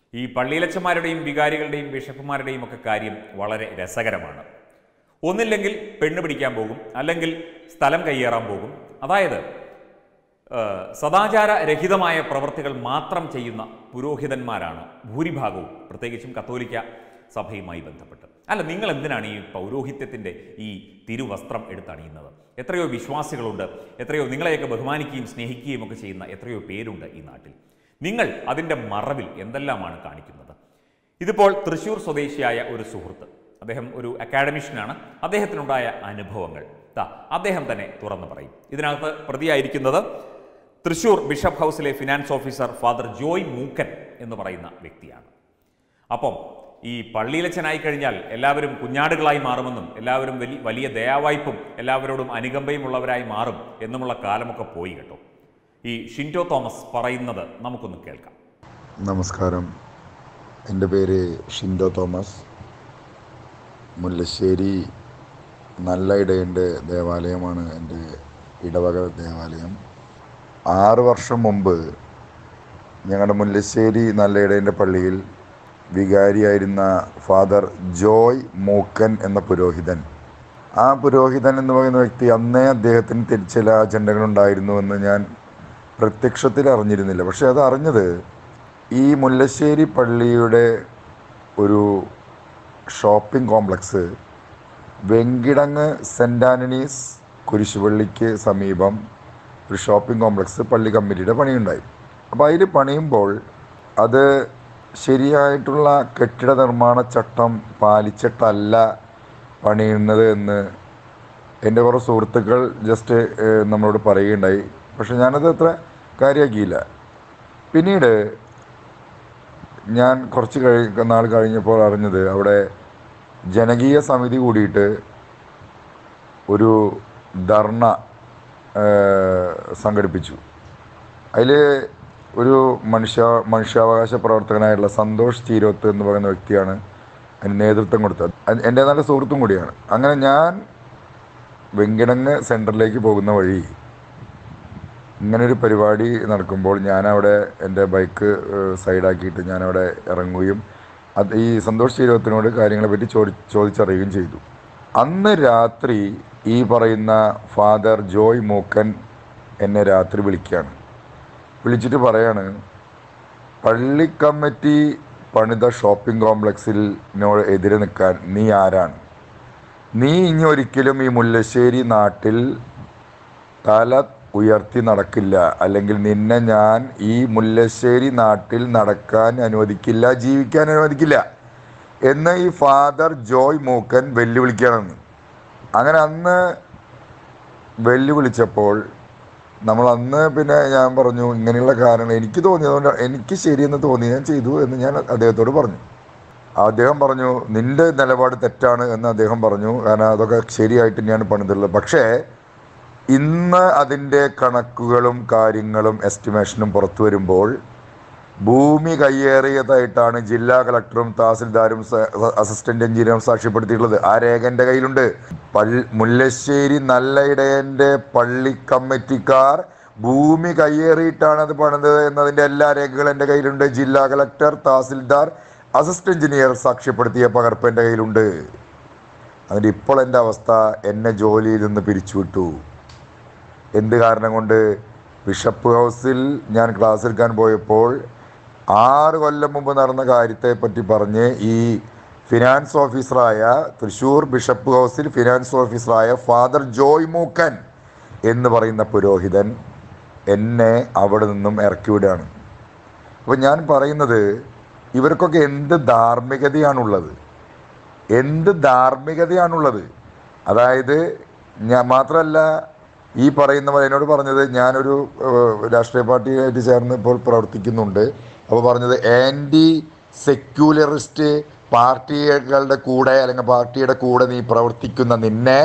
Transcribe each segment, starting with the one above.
ഈ പള്ളിയിലച്ചന്മാരുടെയും വികാരികളുടെയും ബിഷപ്പുമാരുടെയും ഒക്കെ കാര്യം വളരെ രസകരമാണ് ഒന്നില്ലെങ്കിൽ പെണ്ണ് പിടിക്കാൻ പോകും അല്ലെങ്കിൽ സ്ഥലം കയ്യേറാൻ പോകും അതായത് ഏഹ്, സദാചാരരഹിതമായ പ്രവർത്തികൾ മാത്രം ചെയ്യുന്ന പുരോഹിതന്മാരാണ് ഭൂരിഭാഗവും പ്രത്യേകിച്ചും കത്തോലിക്ക സഭയുമായി ബന്ധപ്പെട്ട് അല്ല നിങ്ങൾ എന്തിനാണ് ഈ പൗരോഹിത്യത്തിൻ്റെ ഈ തിരുവസ്ത്രം എടുത്തണിയുന്നത് എത്രയോ വിശ്വാസികളുണ്ട് എത്രയോ നിങ്ങളെയൊക്കെ ബഹുമാനിക്കുകയും സ്നേഹിക്കുകയും ഒക്കെ ചെയ്യുന്ന എത്രയോ പേരുണ്ട് ഈ നാട്ടിൽ നിങ്ങൾ അതിൻ്റെ മറവിൽ എന്തെല്ലാമാണ് കാണിക്കുന്നത് ഇതിപ്പോൾ തൃശൂർ സ്വദേശിയായ ഒരു സുഹൃത്ത് അദ്ദേഹം ഒരു അക്കാഡമിഷ്യനാണ് അദ്ദേഹത്തിനുണ്ടായ അനുഭവങ്ങൾ ദാ അദ്ദേഹം തന്നെ തുറന്നു പറയും ഇതിനകത്ത് പ്രതിയായിരിക്കുന്നത് തൃശൂർ ബിഷപ്പ് ഹൗസിലെ finance officer father Joy Mookkan എന്ന് പറയുന്ന വ്യക്തിയാണ് അപ്പം ഈ പള്ളിയിലച്ചനായി കഴിഞ്ഞാൽ എല്ലാവരും കുഞ്ഞാടുകളായി മാറുമെന്നും എല്ലാവരും വലിയ വലിയ ദയാവായ്പും എല്ലാവരോടും അനുകമ്പയും ഉള്ളവരായി മാറും എന്നുമുള്ള കാലമൊക്കെ പോയി കേട്ടോ ഈ ഷിൻറ്റോ തോമസ് പറയുന്നത് നമുക്കൊന്ന് കേൾക്കാം നമസ്കാരം എൻ്റെ പേര് ഷിൻഡോ തോമസ് മുല്ലശ്ശേരി നല്ല ഇടയൻ്റെ ദേവാലയമാണ് എൻ്റെ ഇടവക ദേവാലയം ആറ് വർഷം മുമ്പ് ഞങ്ങളുടെ മുല്ലശ്ശേരി നല്ല ഇടയൻ്റെ പള്ളിയിൽ വികാരിയായിരുന്ന ഫാദർ ജോയ് മൂക്കൻ എന്ന പുരോഹിതൻ ആ പുരോഹിതൻ എന്ന് പറയുന്ന വ്യക്തി അന്നേ അദ്ദേഹത്തിന് തി- ചില അജണ്ടകളുണ്ടായിരുന്നുവെന്ന് ഞാൻ പ്രത്യക്ഷത്തിൽ അറിഞ്ഞിരുന്നില്ല പക്ഷെ അത് അറിഞ്ഞത് ഈ മുല്ലശ്ശേരി പള്ളിയുടെ ഒരു shopping complex Venkitangu saint Antony's കുരിശുപള്ളിക്ക് സമീപം ഒരു ഷോപ്പിംഗ് കോംപ്ലക്സ് പള്ളി കമ്മിറ്റിയുടെ പണിയുണ്ടായി അപ്പോൾ അതിൽ പണിയുമ്പോൾ അത് ശരിയായിട്ടുള്ള കെട്ടിട നിർമ്മാണ ചട്ടം പാലിച്ചിട്ടല്ല പണിയുന്നത് എന്ന് എൻ്റെ കുറേ സുഹൃത്തുക്കൾ ജസ്റ്റ് ഏഹ്, നമ്മളോട് പറയുകയുണ്ടായി പക്ഷെ ഞാനത് അത്ര കാര്യമാക്കിയില്ല പിന്നീട് ഞാൻ കുറച്ച് കഴി നാൾ കഴിഞ്ഞപ്പോൾ അറിഞ്ഞത് അവിടെ ജനകീയ സമിതി കൂടിയിട്ട് ഒരു ധർണ ഏഹ്, സംഘടിപ്പിച്ചു അതിൽ ഒരു മനുഷ്യ മനുഷ്യാവകാശ പ്രവർത്തകനായിട്ടുള്ള സന്തോഷ് ചീരോത്ത് എന്ന് പറയുന്ന വ്യക്തിയാണ് അതിന് നേതൃത്വം കൊടുത്തത് അത് എൻ്റെ നല്ല സുഹൃത്തും കൂടിയാണ് അങ്ങനെ ഞാൻ വെങ്കിടങ്ങ് സെൻറ്ററിലേക്ക് പോകുന്ന വഴി ഇങ്ങനൊരു പരിപാടി നടക്കുമ്പോൾ ഞാനവിടെ എൻ്റെ ബൈക്ക് ഏഹ്, സൈഡാക്കിയിട്ട് ഞാനവിടെ ഇറങ്ങുകയും അത് ഈ സന്തോഷ് ചീരവത്തിനോട് കാര്യങ്ങളെ പറ്റി ചോദി ചോദിച്ചറിയുകയും ചെയ്തു അന്ന് രാത്രി ഈ പറയുന്ന ഫാദർ ജോയ് മൂക്കൻ എന്നെ രാത്രി വിളിക്കുകയാണ് വിളിച്ചിട്ട് പറയാണ് പള്ളി കമ്മിറ്റി പണിത ഷോപ്പിംഗ് കോംപ്ലക്സിനോട് എതിരെ നിൽക്കാൻ നീ ആരാണ് നീ ഇനി ഒരിക്കലും ഈ മുല്ലശ്ശേരി നാട്ടിൽ തല ഉയർത്തി നടക്കില്ല അല്ലെങ്കിൽ നിന്നെ ഞാൻ ഈ മുല്ലശ്ശേരി നാട്ടിൽ നടക്കാൻ അനുവദിക്കില്ല ജീവിക്കാൻ അനുവദിക്കില്ല എന്ന് ഈ ഫാദർ ജോയ് മൂക്കൻ വെല്ലുവിളിക്കുകയാണെന്ന് അങ്ങനെ അന്ന് വെല്ലുവിളിച്ചപ്പോൾ നമ്മൾ അന്ന് പിന്നെ ഞാൻ പറഞ്ഞു ഇങ്ങനെയുള്ള കാരണങ്ങൾ എനിക്ക് തോന്നിയതുകൊണ്ട് എനിക്ക് ശരിയെന്ന് തോന്നി ഞാൻ ചെയ്തു എന്ന് ഞാൻ അദ്ദേഹത്തോട് പറഞ്ഞു അദ്ദേഹം പറഞ്ഞു നിന്റെ നിലപാട് തെറ്റാണ് എന്ന് അദ്ദേഹം പറഞ്ഞു കാരണം അതൊക്കെ ശരിയായിട്ട് തന്നെയാണ് പണിതുള്ളത് പക്ഷേ ഇന്ന് അതിൻ്റെ കണക്കുകളും കാര്യങ്ങളും എസ്റ്റിമേഷനും പുറത്തു വരുമ്പോൾ ഭൂമി കയ്യേറിയതായിട്ടാണ് ജില്ലാ കളക്ടറും തഹസിൽദാരും സ- അസിസ്റ്റന്റ് എഞ്ചിനീയറും സാക്ഷ്യപ്പെടുത്തിയിട്ടുള്ളത് ആ രേഖ എൻ്റെ കയ്യിലുണ്ട് പള്ളി മുല്ലശ്ശേരി നല്ല ഇടയൻ്റെ പള്ളി കമ്മിറ്റിക്കാർ ഭൂമി കയ്യേറിയിട്ടാണ് അത് പണിതത് എന്നതിൻ്റെ എല്ലാ രേഖകളും എൻ്റെ കയ്യിലുണ്ട് ജില്ലാ കളക്ടർ തഹസിൽദാർ അസിസ്റ്റന്റ് എഞ്ചിനീയർ സാക്ഷ്യപ്പെടുത്തിയ പകർപ്പ് എൻ്റെ കയ്യിലുണ്ട് അതിൻ്റെ ഇപ്പോൾ എൻ്റെ അവസ്ഥ എന്നെ ജോലിയിൽ നിന്ന് പിരിച്ചുവിട്ടു എന്ത് കാരണം കൊണ്ട് ബിഷപ്പ് ഹൗസിൽ ഞാൻ ക്ലാസ് എടുക്കാൻ പോയപ്പോൾ ആറ് കൊല്ലം മുമ്പ് നടന്ന കാര്യത്തെ പറ്റി പറഞ്ഞ് ഈ ഫിനാൻസ് ഓഫീസറായ തൃശ്ശൂർ ബിഷപ്പ് ഹൗസിൽ ഫിനാൻസ് ഓഫീസറായ ഫാദർ ജോയ് മൂക്കൻ എന്ന് പറയുന്ന പുരോഹിതൻ എന്നെ അവിടെ നിന്നും ഇറക്കി വിടുകയാണ് അപ്പോൾ ഞാൻ പറയുന്നത് ഇവർക്കൊക്കെ എന്ത് ധാർമ്മികതയാണുള്ളത് എന്ത് ധാർമ്മികതയാണുള്ളത് അതായത് ഞാൻ മാത്രമല്ല ഈ പറയുന്നവർ എന്നോട് പറഞ്ഞത് ഞാനൊരു ഏഹ്, രാഷ്ട്രീയ പാർട്ടിയായിട്ട് ചേർന്ന് ഇപ്പോൾ പ്രവർത്തിക്കുന്നുണ്ട് അപ്പോൾ പറഞ്ഞത് ആൻറ്റി സെക്യുലറിസ്റ്റ് പാർട്ടികളുടെ കൂടെ അല്ലെങ്കിൽ പാർട്ടിയുടെ കൂടെ നീ പ്രവർത്തിക്കുന്ന നിന്നെ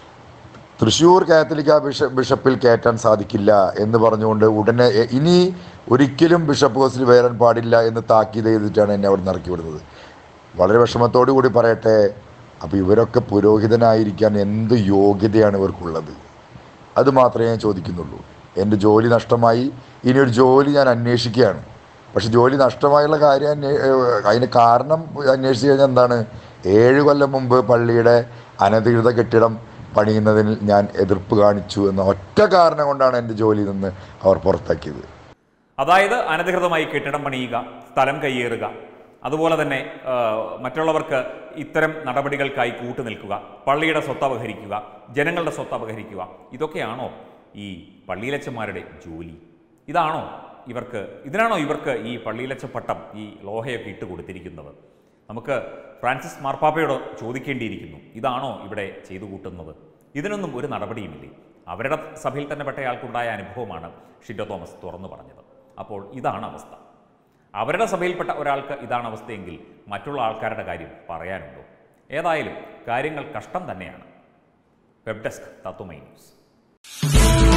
തൃശ്ശൂർ കാത്തലിക്ക ബിഷ ബിഷപ്പിൽ കയറ്റാൻ സാധിക്കില്ല എന്ന് പറഞ്ഞുകൊണ്ട് ഉടനെ എ- ഇനി ഒരിക്കലും ബിഷപ്പ് ഹൗസിൽ വരാൻ പാടില്ല എന്ന് താക്കീത് ചെയ്തിട്ടാണ് എന്നെ അവിടെ നിന്ന് ഇറക്കി വിടുന്നത് വളരെ വിഷമത്തോടു കൂടി പറയട്ടെ അപ്പോൾ ഇവരൊക്കെ പുരോഹിതനായിരിക്കാൻ എന്ത് യോഗ്യതയാണ് ഇവർക്കുള്ളത് അത് മാത്രമേ ഞാൻ ചോദിക്കുന്നുള്ളൂ എൻ്റെ ജോലി നഷ്ടമായി ഇനി ഒരു ജോലി ഞാൻ അന്വേഷിക്കുകയാണ് പക്ഷെ ജോലി നഷ്ടമായുള്ള കാര്യം അന്വേ ഏഹ് അതിന് കാരണം അന്വേഷിച്ച് കഴിഞ്ഞാൽ എന്താണ് ഏഴ് കൊല്ലം മുമ്പ് പള്ളിയുടെ അനധികൃത കെട്ടിടം പണിയുന്നതിന് ഞാൻ എതിർപ്പ് കാണിച്ചു എന്ന ഒറ്റ കാരണം കൊണ്ടാണ് എൻ്റെ ജോലിയിൽ നിന്ന് അവർ പുറത്താക്കിയത് അതായത് അനധികൃതമായി കെട്ടിടം പണിയുക സ്ഥലം കയ്യേറുക അതുപോലെ തന്നെ ആ, മറ്റുള്ളവർക്ക് ഇത്തരം നടപടികൾക്കായി കൂട്ടുനിൽക്കുക പള്ളിയുടെ സ്വത്ത് അപഹരിക്കുക ജനങ്ങളുടെ സ്വത്ത് അപഹരിക്കുക ഇതൊക്കെയാണോ ഈ പള്ളിയിലച്ചന്മാരുടെ ജോലി ഇതാണോ ഇവർക്ക് ഇതിനാണോ ഇവർക്ക് ഈ പള്ളിയിലച്ച പട്ടം ഈ ലോഹയൊക്കെ ഇട്ട് കൊടുത്തിരിക്കുന്നത് നമുക്ക് ഫ്രാൻസിസ് മാർപ്പാപ്പയോട് ചോദിക്കേണ്ടിയിരിക്കുന്നു ഇതാണോ ഇവിടെ ചെയ്തു കൂട്ടുന്നത് ഇതിനൊന്നും ഒരു നടപടിയുമില്ലേ അവരുടെ സഭയിൽ തന്നെ പെട്ടയാൾക്കുണ്ടായ അനുഭവമാണ് ഷിൻഡോ തോമസ് തുറന്നു പറഞ്ഞത് അപ്പോൾ ഇതാണ് അവസ്ഥ അവരുടെ സഭയിൽപ്പെട്ട ഒരാൾക്ക് ഇതാണ് അവസ്ഥയെങ്കിൽ മറ്റുള്ള ആൾക്കാരുടെ കാര്യം പറയാനുണ്ടോ ഏതായാലും കാര്യങ്ങൾ കഷ്ടം തന്നെയാണ് വെബ് ഡെസ്ക് തത്വമൈ ന്യൂസ്